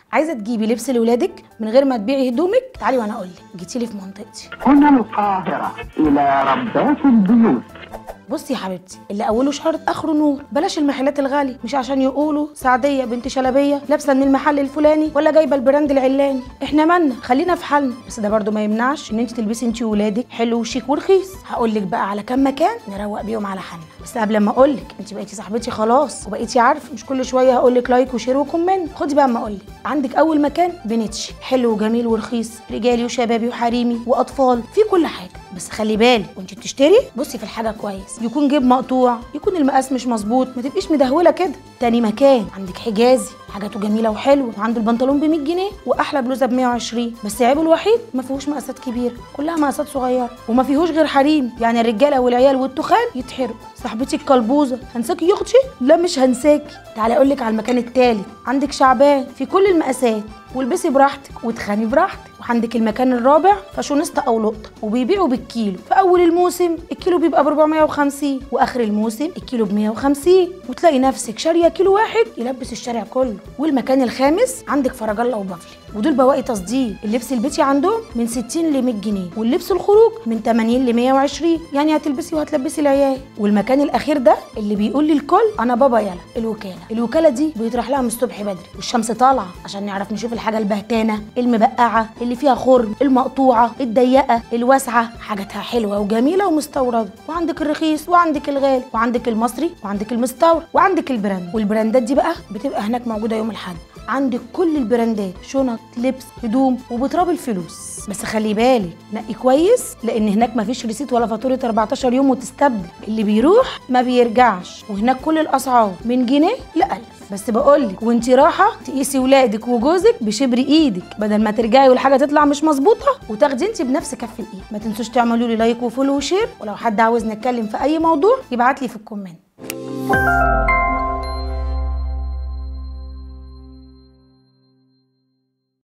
عايزه تجيبي لبس لاولادك من غير ما تبيعي هدومك تعالي وانا اقول لك جيتي لي في منطقتي هنا القاهرة إلى ربات البيوت بصي يا حبيبتي اللي اوله شرط اخره نور بلاش المحلات الغاليه مش عشان يقولوا سعديه بنت شلبيه لابسه من المحل الفلاني ولا جايبه البراند العلاني احنا مالنا خلينا في حالنا بس ده برضو ما يمنعش ان انت تلبسي انت وولادك حلو وشيك ورخيص هقول لك بقى على كام مكان نروق بيهم على حالنا بس قبل ما اقول لك انت بقيتي صاحبتي خلاص وبقيتي عارفه مش كل شويه هقول لك لايك وشير وكومنت خدي بقى اما اقول لك عندك اول مكان فينيتشي حلو وجميل ورخيص رجالي وشبابي وحريمي واطفال في كل حاجه بس خلي بالك وانت بتشتري بصي في الحاجه كويس يكون جيب مقطوع يكون المقاس مش مظبوط ما تبقيش مدهوله كده تاني مكان عندك حجازي حاجاته جميله وحلوه وعنده البنطلون ب 100 جنيه واحلى بلوزه ب 120 بس عيبه الوحيد ما فيهوش مقاسات كبيره كلها مقاسات صغيره وما فيهوش غير حريم يعني الرجاله والعيال والتخان يتحرقوا صاحبتي الكلبوزه هنساكي يا اختي لا مش هنساكي تعالي اقول لك على المكان التالت عندك شعبان في كل المقاسات والبسي براحتك وتخاني براحتك وعندك المكان الرابع فاشونيستا او لقطه وبيبيعوا بالكيلو في اول الموسم الكيلو بيبقى ب 450 واخر الموسم الكيلو ب 150 وتلاقي نفسك شاريه كيلو واحد يلبس الشارع كله والمكان الخامس عندك فرج الله وبافلي ودول بواقي تصدير اللبس البيتي عندهم من 60 ل 100 جنيه واللبس الخروج من 80 ل 120 يعني هتلبسي وهتلبسي العيال والمكان الاخير ده اللي بيقول للكل انا بابا يلا الوكاله الوكاله دي بيطرح لها من الصبح بدري والشمس طالعه عشان نعرف نشوف الحاجه البهتانه المبقعه اللي فيها خرم المقطوعه الضيقه الواسعه حاجاتها حلوه وجميله ومستورده وعندك الرخيص وعندك الغالي وعندك المصري وعندك المستورد وعندك البراند والبراندات دي بقى بتبقى هناك موجوده يوم الاحد عندك كل البراندات شنط لبس هدوم وبتراب الفلوس بس خلي بالك نقي كويس لان هناك مفيش ريسيت ولا فاتوره 14 يوم وتستبدل اللي بيروح ما بيرجعش وهناك كل الاسعار من جنيه ل 1000 بس بقولك وانتي رايحه تقيسي ولادك وجوزك بشبر ايدك بدل ما ترجعي والحاجه تطلع مش مظبوطه وتاخدي انت بنفس كف الايد ما تنسوش تعملوا لي لايك وفولو وشير ولو حد عاوز نتكلم في اي موضوع يبعت لي في الكومنت